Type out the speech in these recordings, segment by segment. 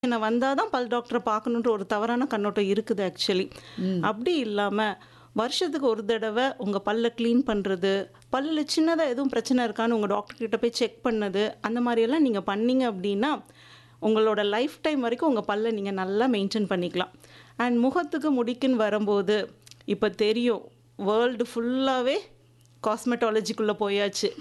பிரச்சனை வந்தால் தான் பல் டாக்டரை பார்க்கணுன்ற ஒரு தவறான கண்ணோட்டம் இருக்குது ஆக்சுவலி அப்படி இல்லாமல் வருஷத்துக்கு ஒரு தடவை உங்கள் பல்லை க்ளீன் பண்ணுறது பல்லில் சின்னதாக எதுவும் பிரச்சனை இருக்கான்னு உங்கள் டாக்டர் கிட்ட போய் செக் பண்ணது அந்த மாதிரியெல்லாம் நீங்கள் பண்ணீங்க அப்படின்னா உங்களோட லைஃப் டைம் வரைக்கும் உங்கள் பல்லை நீங்கள் நல்லா மெயின்டைன் பண்ணிக்கலாம் அண்ட் முகத்துக்கு முடிக்குன்னு வரும்போது இப்போ தெரியும் வேர்ல்டு ஃபுல்லாகவே காஸ்மெட்டாலஜிக்குள்ளே போயாச்சு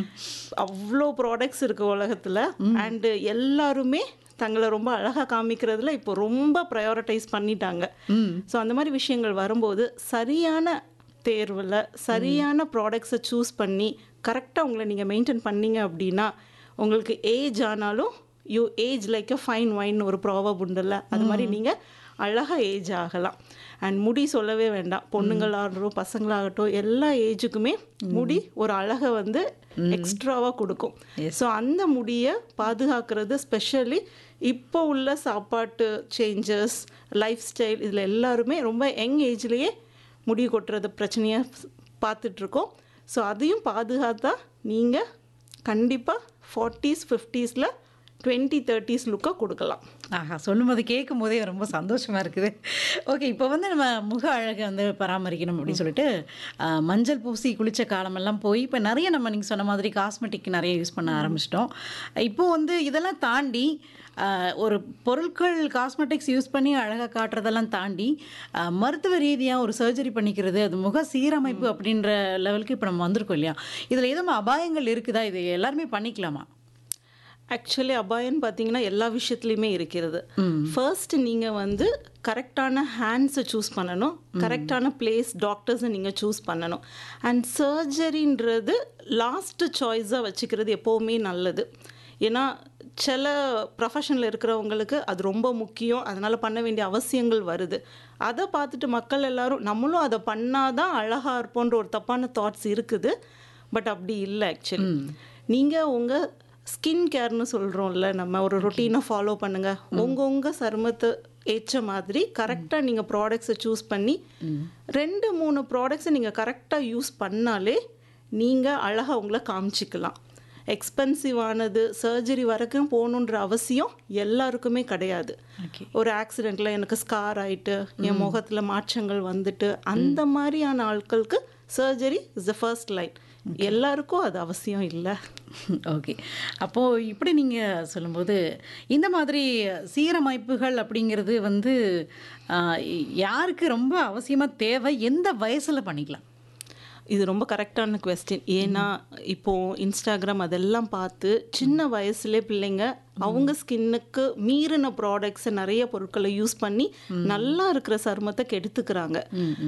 அவ்வளோ ப்ராடக்ட்ஸ் இருக்குது உலகத்தில் அண்டு எல்லாருமே தங்களை ரொம்ப அழகாக காமிக்கிறதுல இப்போ ரொம்ப ப்ரையாரிட்டைஸ் பண்ணிட்டாங்க ஸோ அந்த மாதிரி விஷயங்கள் வரும்போது சரியான தேர்வில் சரியான ப்ராடக்ட்ஸை சூஸ் பண்ணி கரெக்டாக உங்களை நீங்கள் மெயின்டைன் பண்ணீங்க அப்படின்னா உங்களுக்கு ஏஜ் ஆனாலும் you age like a fine wine ஒரு ப்ராவப் உண்டுல்ல அது மாதிரி நீங்கள் அழகாக ஏஜ் ஆகலாம் அண்ட் முடி சொல்லவே வேண்டாம் பொண்ணுங்களாகட்டும் பசங்களாகட்டும் எல்லா ஏஜுக்குமே முடி ஒரு அழகை வந்து எக்ஸ்ட்ராவாக கொடுக்கும் ஸோ அந்த முடியை பாதுகாக்கிறது ஸ்பெஷலி இப்போ உள்ள சாப்பாட்டு சேஞ்சஸ் லைஃப் ஸ்டைல் இதில் எல்லாருமே ரொம்ப யங் ஏஜ்லேயே முடி கொட்டுறது பிரச்சனையாக பார்த்துட்ருக்கோம் ஸோ அதையும் பாதுகாத்தா நீங்கள் கண்டிப்பாக ஃபார்ட்டிஸ் ஃபிஃப்டீஸில் டுவெண்ட்டி தேர்ட்டிஸ் லுக்கை கொடுக்கலாம் ஆஹா சொல்லும்போது கேட்கும் போதே ரொம்ப சந்தோஷமாக இருக்குது ஓகே இப்போ வந்து நம்ம முக அழகை வந்து பராமரிக்கணும் அப்படின்னு சொல்லிட்டு ஆ, மஞ்சள் பூசி குளித்த காலமெல்லாம் போய் இப்போ நிறைய நம்ம நீங்கள் சொன்ன மாதிரி காஸ்மெட்டிக் நிறைய யூஸ் பண்ண ஆரம்பிச்சிட்டோம் இப்போ வந்து இதெல்லாம் தாண்டி ஆ, ஒரு பொருட்கள் காஸ்மெட்டிக்ஸ் யூஸ் பண்ணி அழகாக காட்டுறதெல்லாம் தாண்டி ஆ, மருத்துவ ரீதியாக ஒரு சர்ஜரி பண்ணிக்கிறது அது முக சீரமைப்பு அப்படின்ற லெவலுக்கு இப்போ நம்ம வந்திருக்கோம் இல்லையா இதில் எதுவும் அபாயங்கள் இருக்குதா இது எல்லாருமே பண்ணிக்கலாமா ஆக்சுவலி அபாயம்னு பார்த்தீங்கன்னா எல்லா விஷயத்துலையுமே இருக்கிறது ஃபர்ஸ்ட் நீங்கள் வந்து கரெக்டான ஹேண்ட்ஸை சூஸ் பண்ணணும் கரெக்டான பிளேஸ் டாக்டர்ஸை நீங்கள் சூஸ் பண்ணணும் அண்ட் சர்ஜரின்றது லாஸ்ட் சாய்ஸாக வச்சுக்கிறது எப்போவுமே நல்லது ஏன்னா சில ப்ரொஃபஷனில் இருக்கிறவங்களுக்கு அது ரொம்ப முக்கியம் அதனால் பண்ண வேண்டிய அவசியங்கள் வருது அதை பார்த்துட்டு மக்கள் எல்லாரும் நம்மளும் அதை பண்ணாதான் அழகாக இருப்போன்ற ஒரு தப்பான தாட்ஸ் இருக்குது பட் அப்படி இல்லை ஆக்சுவலி நீங்கள் உங்கள் ஸ்கின் கேர்னு சொல்கிறோம்ல நம்ம ஒரு ரொட்டீனை ஃபாலோ பண்ணுங்கள் உங்கள் உங்கள் சருமத்தை ஏற்ற மாதிரி கரெக்டாக நீங்கள் ப்ராடக்ட்ஸை சூஸ் பண்ணி ரெண்டு மூணு ப்ராடக்ட்ஸை நீங்கள் கரெக்டாக யூஸ் பண்ணாலே நீங்கள் அழகாக உங்களை காமிச்சிக்கலாம் எக்ஸ்பென்சிவானது சர்ஜரி வரைக்கும் போகணுன்ற அவசியம் எல்லாருக்குமே கிடையாது ஓகே ஒரு ஆக்சிடெண்ட்டில் எனக்கு ஸ்கார் ஆயிட்டு என் முகத்தில் மாற்றங்கள் வந்துட்டு அந்த மாதிரியான ஆட்களுக்கு surgery is the first line எல்லாருக்கும் அது அவசியம் இல்லை ஓகே அப்போது இப்படி நீங்கள் சொல்லும்போது இந்த மாதிரி சீரமைப்புகள் அப்படிங்கிறது வந்து ஆஹ், யாருக்கு ரொம்ப அவசியமாக தேவை எந்த வயசில் பண்ணிக்கலாம் இது ரொம்ப கரெக்டான கொஸ்டின் ஏன்னா இப்போ இன்ஸ்டாகிராம் அதெல்லாம் பார்த்து சின்ன வயசுலே பிள்ளைங்க அவங்க ஸ்கின்னுக்கு மீறின ப்ராடக்ட்ஸை நிறைய பொருட்களை யூஸ் பண்ணி நல்லா இருக்கிற சருமத்தை கெடுத்துக்கிறாங்க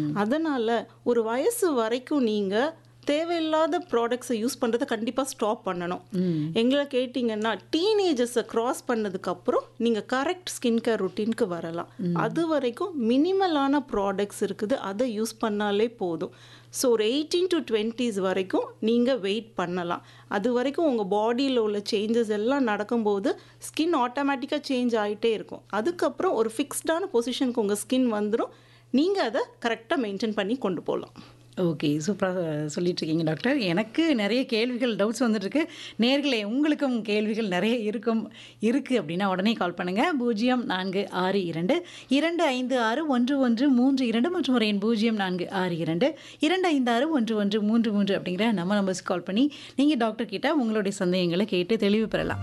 அதனால ஒரு வயசு வரைக்கும் நீங்க தேவையில்லாத ப்ராடக்ட்ஸை யூஸ் பண்ணுறதை கண்டிப்பாக ஸ்டாப் பண்ணணும் எங்களை கேட்டிங்கன்னா டீனேஜர்ஸை க்ராஸ் பண்ணதுக்கப்புறம் நீங்கள் கரெக்ட் ஸ்கின் கேர் ருட்டீனுக்கு வரலாம் அது வரைக்கும் மினிமலான ப்ராடக்ட்ஸ் இருக்குது அதை யூஸ் பண்ணாலே போதும் ஸோ ஒரு எயிட்டீன் டு டுவெண்ட்டீஸ் வரைக்கும் நீங்கள் வெயிட் பண்ணலாம் அது வரைக்கும் உங்கள் பாடியில் உள்ள சேஞ்சஸ் எல்லாம் நடக்கும்போது ஸ்கின் ஆட்டோமேட்டிக்காக சேஞ்ச் ஆகிட்டே இருக்கும் அதுக்கப்புறம் ஒரு ஃபிக்ஸ்டான பொசிஷனுக்கு உங்கள் ஸ்கின் வந்துடும் நீங்கள் அதை கரெக்டாக மெயின்டைன் பண்ணி கொண்டு போகலாம் ஓகே சூப்பராக சொல்லிட்டு இருக்கீங்க டாக்டர் எனக்கு நிறைய கேள்விகள் டவுட்ஸ் வந்துட்டுருக்கு நேர்களே உங்களுக்கும் கேள்விகள் நிறைய இருக்கும் இருக்குது அப்படின்னா உடனே கால் பண்ணுங்கள் பூஜ்ஜியம் நான்கு ஆறு இரண்டு இரண்டு ஐந்து ஆறு ஒன்று ஒன்று மூன்று இரண்டு மற்றும் ஒரு எண் பூஜ்ஜியம் நான்கு ஆறு இரண்டு இரண்டு ஐந்து ஆறு ஒன்று ஒன்று மூன்று மூன்று அப்படிங்கிற நம்ம நம்பர்ஸ்க்கு கால் பண்ணி நீங்கள் டாக்டர் கிட்ட உங்களுடைய சந்தேகங்களை கேட்டு தெளிவு பெறலாம்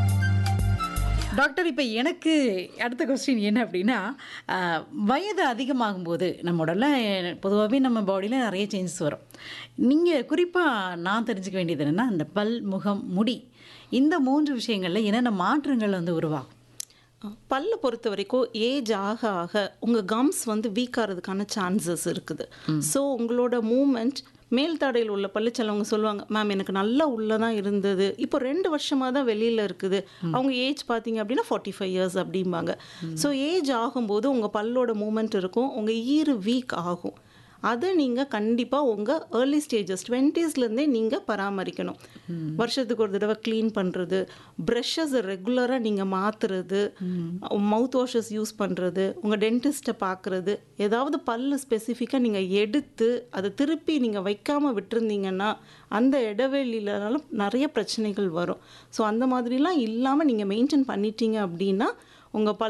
டாக்டர் இப்போ எனக்கு அடுத்த கொஸ்டின் என்ன அப்படின்னா ஆஹ், வயது அதிகமாகும்போது நம்ம உடல்ல பொதுவாகவே நம்ம பாடியில் நிறைய சேஞ்சஸ் வரும் நீங்கள் குறிப்பாக நான் தெரிஞ்சுக்க வேண்டியது என்னென்னா அந்த பல் முகம் முடி இந்த மூன்று விஷயங்களில் என்னென்ன மாற்றங்கள் வந்து உருவாகும் பல்லை பொறுத்த வரைக்கும் ஏஜ் ஆக ஆக உங்கள் கம்ஸ் வந்து வீக் ஆகிறதுக்கான சான்சஸ் இருக்குது ஸோ உங்களோட மூமெண்ட் மேல் தாடையில் உள்ள பல்லு சிலவங்க சொல்லுவாங்க மேம் எனக்கு நல்லா உள்ளே தான் இருந்தது இப்போ ரெண்டு வருஷமாக தான் வெளியில் இருக்குது அவங்க ஏஜ் பார்த்தீங்க அப்படின்னா ஃபார்ட்டி ஃபைவ் இயர்ஸ் அப்படிம்பாங்க ஸோ ஏஜ் ஆகும்போது உங்கள் பல்லோட மூமெண்ட் இருக்கும் உங்கள் ஈறு வீக் ஆகும் அதை நீங்கள் கண்டிப்பாக உங்கள் ஏர்லி ஸ்டேஜஸ் டுவெண்ட்டீஸ்லேருந்தே நீங்கள் பராமரிக்கணும் வருஷத்துக்கு ஒரு தடவை க்ளீன் பண்ணுறது ப்ரஷஸை ரெகுலராக நீங்கள் மாற்றுறது மவுத் வாஷஸ் யூஸ் பண்ணுறது உங்கள் டென்டிஸ்ட்டை பார்க்குறது ஏதாவது பல்லு ஸ்பெசிஃபிக்காக நீங்கள் எடுத்து அதை திருப்பி நீங்கள் வைக்காமல் விட்டுருந்தீங்கன்னா அந்த இடைவெளியிலனாலும் நிறைய பிரச்சனைகள் வரும் ஸோ அந்த மாதிரிலாம் இல்லாமல் நீங்கள் மெயின்டைன் பண்ணிட்டீங்க அப்படின்னா உங்கள் பல்